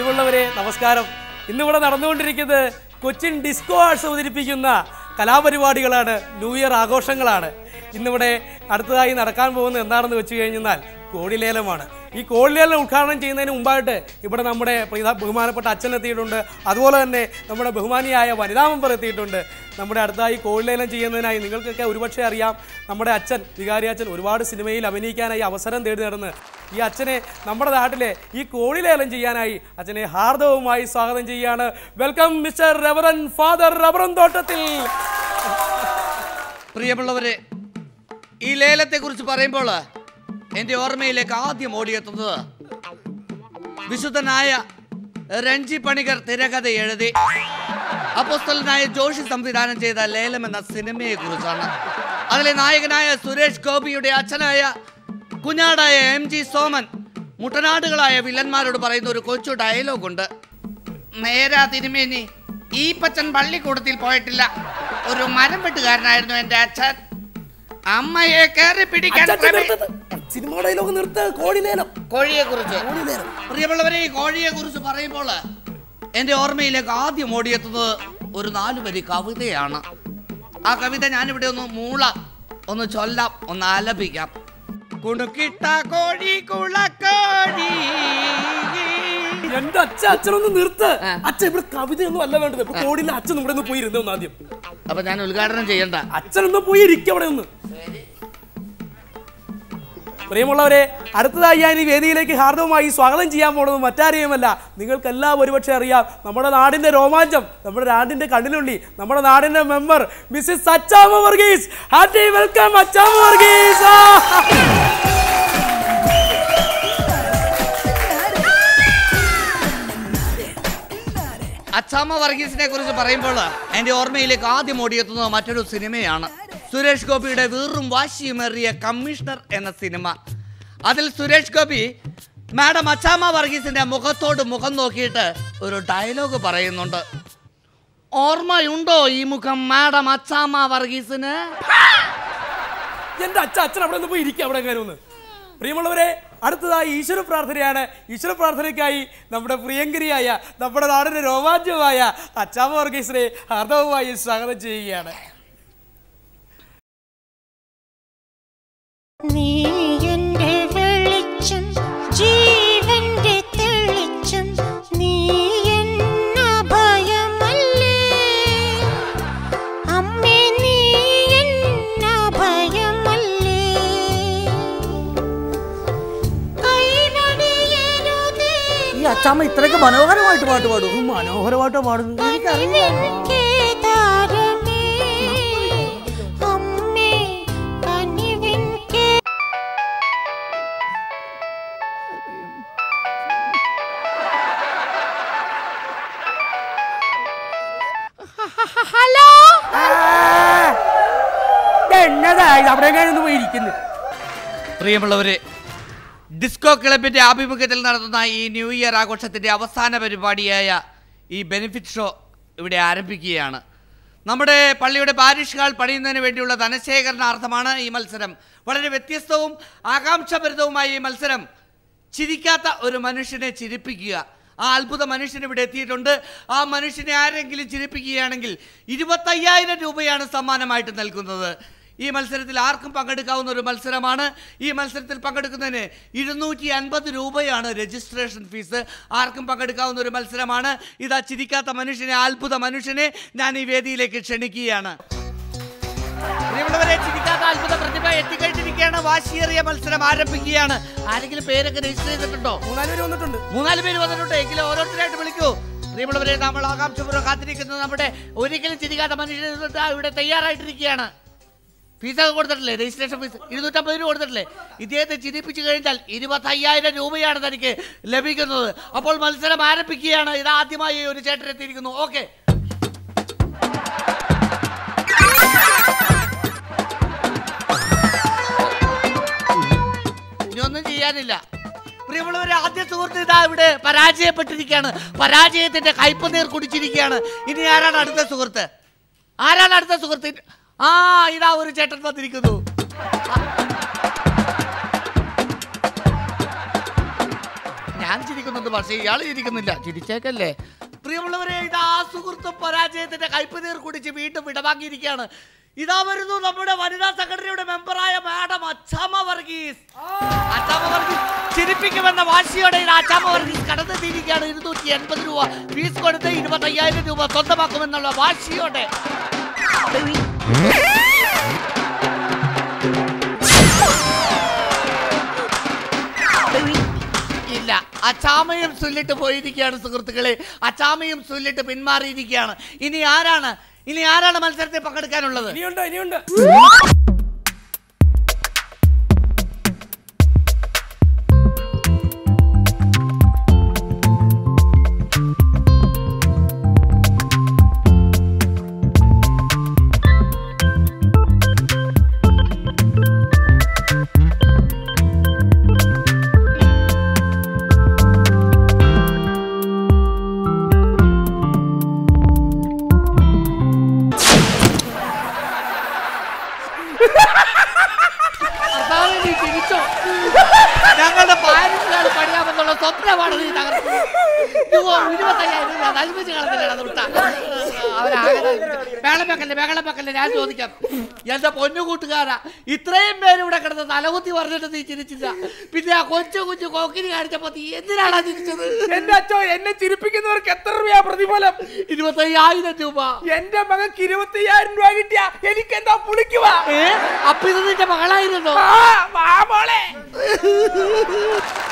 പ്രിയമുള്ളവരെ നമസ്കാരം ഇന്നിവിടെ നടന്നുകൊണ്ടിരിക്കുന്നത് കൊച്ചിൻ ഡിസ്കോ ആർട്സ് അവതരിപ്പിക്കുന്ന കലാപരിപാടികളാണ് ന്യൂ ഇയർ ആഘോഷങ്ങളാണ് ഇന്നിവിടെ അടുത്തതായി നടക്കാൻ പോകുന്നത് എന്താണെന്ന് വെച്ച് കഴിഞ്ഞാൽ കോഴിലേലമാണ് ഈ കോഴിലേലം ഉദ്ഘാടനം ചെയ്യുന്നതിന് മുമ്പായിട്ട് ഇവിടെ നമ്മുടെ പ്രിയ- ബഹുമാനപ്പെട്ട അച്ഛൻ എത്തിയിട്ടുണ്ട് അതുപോലെ തന്നെ നമ്മുടെ ബഹുമാനിയായ വനിതാ മെമ്പർ എത്തിയിട്ടുണ്ട് നമ്മുടെ അടുത്തായി കോഴിലേലം ചെയ്യുന്നതിനായി നിങ്ങൾക്കൊക്കെ ഒരുപക്ഷെ അറിയാം നമ്മുടെ അച്ഛൻ വികാരി അച്ഛൻ ഒരുപാട് സിനിമയിൽ അഭിനയിക്കാനായി അവസരം തേടി നടന്ന് ഈ അച്ഛനെ നമ്മുടെ നാട്ടിലെ ഈ കോഴിലേലം ചെയ്യാനായി അച്ഛനെ ഹാർദവുമായി സ്വാഗതം ചെയ്യുകയാണ് വെൽക്കം മിസ്റ്റർ റെവറൻ ഫാദർ റബറൻ തോട്ടത്തിൽ പ്രിയമുള്ളവരെ ഈ ലേലത്തെക്കുറിച്ച് പറയുമ്പോൾ എൻ്റെ ഓർമ്മയിലേക്ക് ആദ്യം ഓടിയെത്തുന്നത് വിശുദ്ധനായ രഞ്ജി പണിക്കർ തിരകഥ എഴുതി അപ്പോസ്തലനായ ജോഷി സംവിധാനം ചെയ്ത ലേലം എന്ന സിനിമയെ കുറിച്ചാണ് അതിലെ നായകനായ സുരേഷ് ഗോപിയുടെ അച്ഛനായ കുഞ്ഞാടായ എം ജി സോമൻ മുട്ടനാടുകളായ വില്ലന്മാരോട് പറയുന്ന ഒരു കൊച്ചു ഡയലോഗുണ്ട് നേരാ തിരുമേനി ഈ പച്ചൻ പള്ളിക്കൂടത്തിൽ പോയിട്ടില്ല ഒരു മരം വെട്ടുകാരനായിരുന്നു എന്റെ അച്ഛൻ അമ്മയെ കയറി പിടിക്കാൻ സിനിമ ഡയലോഗ് നിർത്ത് കോഴിലേലം കോഴിയെ കുറിച്ച് കോഴിലേലം പ്രിയമുള്ളവരെ ഈ കോഴിയെ കുറിച്ച് പറയുമ്പോൾ എന്റെ ഓർമ്മയിലേക്ക് ആദ്യം ഓടിയെത്തുന്നത് ഒരു നാലു വരി കവിതയാണ് ആ കവിത ഞാനിവിടെ ഒന്ന് മൂള ഒന്ന് ചൊല്ലാം ഒന്ന് ആലപിക്കാം കുണുക്കിട്ട കോഴി കുളക്കോഴി എന്റെ അച്ഛൻ അച്ഛനൊന്ന് നിർത്ത് അച്ഛൻ ഇവിടെ കവിതയൊന്നും അല്ല വേണ്ടത് ഇപ്പൊ കോടിയിലെ അച്ഛൻ ഇവിടെ ഒന്ന് പോയി ഇരുന്നു ആദ്യം അപ്പൊ ഞാൻ ഉദ്ഘാടനം ചെയ്യണ്ട അച്ഛനൊന്ന് പോയി ഇരിക്കും അവിടെ ഒന്ന് പ്രിയമുള്ളവരെ അടുത്തതായി ഞാൻ ഈ വേദിയിലേക്ക് ഹാർദവുമായി സ്വാഗതം ചെയ്യാൻ പോണത് മറ്റാരെയുമല്ല നിങ്ങൾക്കെല്ലാം ഒരുപക്ഷെ അറിയാം നമ്മുടെ നാടിന്റെ രോമാഞ്ചം നമ്മുടെ നാടിന്റെ കണ്ണിലുള്ളി നമ്മുടെ നാടിന്റെ member mrs Achamma Varghese hearty welcome Achamma Varghese ആ! അച്ചാമ്മ വർഗീസിനെ കുറിച്ച് പറയുമ്പോൾ എൻ്റെ ഓർമ്മയിലേക്ക് ആദ്യം ഓടിയെത്തുന്നത് മറ്റൊരു സിനിമയാണ് സുരേഷ് ഗോപിയുടെ വീറും വാശിയുമേറിയ കമ്മീഷണർ എന്ന സിനിമ അതിൽ സുരേഷ് ഗോപി മാഡം അച്ചാമ്മ വർഗീസിന്റെ മുഖത്തോട് മുഖം നോക്കിയിട്ട് ഒരു ഡയലോഗ് പറയുന്നുണ്ട് ഓർമ്മയുണ്ടോ ഈ മുഖം മാഡം അച്ചാമ്മ വർഗീസിന് എന്റെ അച്ഛൻ അച്ഛൻ അവിടെ ഒന്ന് പോയി ഇരിക്കുക അവിടെ എങ്ങനെ ഒന്ന് പ്രിയമുള്ളവരെ അടുത്തതായി ഈശ്വര പ്രാർത്ഥനയാണ് ഈശ്വര പ്രാർത്ഥനയ്ക്കായി നമ്മുടെ പ്രിയങ്കരിയായ നമ്മുടെ നാടിന്റെ രോമാഞ്ചമായ അച്ചാമ വർഗീസിനെ ഹാർദവുമായി സ്വാഗതം ചെയ്യുകയാണ് നീ എന്റെ വെളിച്ചം ജീവന്റെ തെളിച്ചം നീ എന്ന ഭയമല്ലേ അമ്മേ നീ എന്ന ഭയമല്ലേ കൈവടിയരുതേ ഈ അച്ചാമ്മ ഇത്രയൊക്കെ മനോഹരമായിട്ട് പാട്ട് പാടും മനോഹരമായിട്ട് പാടുന്നു കനിവിൻകേ താരമേ അമ്മേ കനിവിൻകേ എന്നതായി അവിടെ എങ്ങനെ ഒന്ന് പോയി ഇരിക്കുന്നു പ്രിയമുള്ളവരെ ഡിസ്കോ ക്ലബിന്റെ ആഭിമുഖ്യത്തിൽ നടത്തുന്ന ഈ ന്യൂ ഇയർ ആഘോഷത്തിന്റെ അവസാന പരിപാടിയായ ഈ ബെനിഫിറ്റ് ഷോ ഇവിടെ ആരംഭിക്കുകയാണ് നമ്മുടെ പള്ളിയുടെ പാരിഷ് ഹാൾ പണിയുന്നതിന് വേണ്ടിയുള്ള ധനശേഖരണാർത്ഥമാണ് ഈ മത്സരം വളരെ വ്യത്യസ്തവും ആകാംക്ഷഭരിതവുമായ ഈ മത്സരം ചിരിക്കാത്ത ഒരു മനുഷ്യനെ ചിരിപ്പിക്കുക ആ അത്ഭുത മനുഷ്യൻ ഇവിടെ എത്തിയിട്ടുണ്ട് ആ മനുഷ്യനെ ആരെങ്കിലും ചിരിപ്പിക്കുകയാണെങ്കിൽ ഇരുപത്തയ്യായിരം രൂപയാണ് സമ്മാനമായിട്ട് നൽകുന്നത് ഈ മത്സരത്തിൽ ആർക്കും പങ്കെടുക്കാവുന്ന ഒരു മത്സരമാണ് ഈ മത്സരത്തിൽ പങ്കെടുക്കുന്നതിന് ഇരുന്നൂറ്റി അൻപത് രൂപയാണ് രജിസ്ട്രേഷൻ ഫീസ് ആർക്കും പങ്കെടുക്കാവുന്ന ഒരു മത്സരമാണ് ഇതാ ചിരിക്കാത്ത മനുഷ്യനെ ആ അത്ഭുത മനുഷ്യനെ ഞാൻ ഈ വേദിയിലേക്ക് ക്ഷണിക്കുകയാണ് പ്രിയമുള്ളവരെ ചിരിക്കാത്ത അത്ഭുത പ്രതിഭ എത്തിക്കഴിഞ്ഞിരിക്കുകയാണ് വാശിയേറിയ മത്സരം ആരംഭിക്കുകയാണ് ആരെങ്കിലും പേരൊക്കെ രജിസ്റ്റർ ചെയ്തിട്ടുണ്ടോ മൂന്നാല് പേര് വന്നിട്ടുണ്ട് മൂന്നാല് പേര് വന്നിട്ടുണ്ട് എങ്കിലും ഓരോരുത്തരായിട്ട് വിളിക്കൂ പ്രിയമുള്ളവരെ നമ്മൾ ആകാംക്ഷപൂർവ്വം കാത്തിരിക്കുന്നത് നമ്മുടെ ഒരിക്കലും ചിരിക്കാത്ത മനുഷ്യനെ ഇതാ ഇവിടെ തയ്യാറായിട്ടിരിക്കുകയാണ് ഫീസൊക്കെ കൊടുത്തിട്ടില്ലേ രജിസ്ട്രേഷൻ ഫീസ് ഇരുന്നൂറ്റമ്പത് രൂപ കൊടുത്തിട്ടില്ലേ ഇദ്ദേഹത്തെ ചിരിപ്പിച്ചു കഴിഞ്ഞാൽ ഇരുപത്തയ്യായിരം രൂപയാണ് തനിക്ക് ലഭിക്കുന്നത് അപ്പോൾ മത്സരം ആരംഭിക്കുകയാണ് ഇത് ആദ്യമായി ഒരു ചേട്ടൻ എത്തിയിരിക്കുന്നു ഓക്കെ ഇനിയൊന്നും ചെയ്യാനില്ല പ്രിയമുള്ളവരെ ആദ്യ സുഹൃത്ത് ഇതാ ഇവിടെ പരാജയപ്പെട്ടിരിക്കുകയാണ് പരാജയത്തിന്റെ കയ്പനീർ കുടിച്ചിരിക്കുകയാണ് ഇനി ആരാണ് അടുത്ത സുഹൃത്ത് ആരാണ് അടുത്ത സുഹൃത്ത് ആ ഇതാ ഒരു ചേട്ടൻ വന്നിരിക്കുന്നു ഞാൻ ചിരിക്കുന്നുണ്ട് ചിരിക്കുന്നത് പക്ഷേ ഇയാൾ ചിരിക്കുന്നില്ല ചിരിച്ചേക്കല്ലേ പ്രിയമുള്ളവരെ ഇത് ആ സുഹൃത്തും പരാജയത്തിന്റെ കൈപ്പുനീർ കുടിച്ച് വീണ്ടും വിടവാങ്ങിയിരിക്കുകയാണ് ഇതാ വരുന്നു നമ്മുടെ വനിതാ സെക്രട്ടറിയുടെ മെമ്പറായ മാഡം അച്ചാമ വർഗീസ് അച്ചാമ വർഗീസ് ചിരിപ്പിക്കുമെന്ന വാശിയോടെ ഇത് അച്ചാമ വർഗീസ് കടന്നെത്തിയിരിക്കുകയാണ് ഇരുന്നൂറ്റി എൺപത് രൂപ ഫീസ് കൊടുത്ത് ഇരുപത്തയ്യായിരം രൂപ സ്വന്തമാക്കുമെന്നുള്ള വാശിയോടെ ഇല്ല അച്ചാമയും സുല്ലിട്ട് പോയിരിക്കുകയാണ് സുഹൃത്തുക്കളെ അച്ചാമയും സുല്ലിട്ട് പിന്മാറിയിരിക്കുകയാണ് ഇനി ആരാണ് ഇനി ആരാണ് മത്സരത്തിൽ പങ്കെടുക്കാനുള്ളത് ഇനിയുണ്ട് ഇനിയുണ്ട് കർത്താവേ, നീ ചിരിച്ചോ? ഞങ്ങളുടെ പാരന്റിലാണ് പണിയാമെന്നുള്ള സ്വപ്നമാണ് നീ തകർത്തത് ഇയ്യോ, ഇരുപത്തയ്യായിരം രൂപ നശിപ്പിച്ച് കളഞ്ഞില്ലേടാ ദുഷ്ട. അവരാകെ നശിപ്പിച്ച്. ബഹളം വെക്കല്ലേ ബഹളം വെക്കല്ലേ ഞാൻ ചോദിക്കാം എന്റെ പൊന്നു കൂട്ടുകാരാ ഇത്രയും പേര് ഇവിടെ കിടന്ന് തലകുത്തി പറഞ്ഞിട്ട് നീ ചിരിച്ചില്ല പിന്നെ ആ കൊച്ചു കൊച്ചു കോക്കിന് കാണിച്ചപ്പോ നീ എന്തിനാടാ ചിരിച്ചത് എന്റെ അച്ഛോ എന്നെ ചിരിപ്പിക്കുന്നവർക്ക് എത്ര രൂപയാ പ്രതിഫലം ഇരുപത്തയ്യായിരം രൂപ എന്റെ മകൾക്ക് ഇരുപത്തിയ്യായിരം രൂപ കിട്ടിയ എനിക്ക് എന്താ പുളിക്കുവാ ഏ അപ്പൊ ഇത് നിന്റെ മകളായിരുന്നോ ആ, വാ മോളെ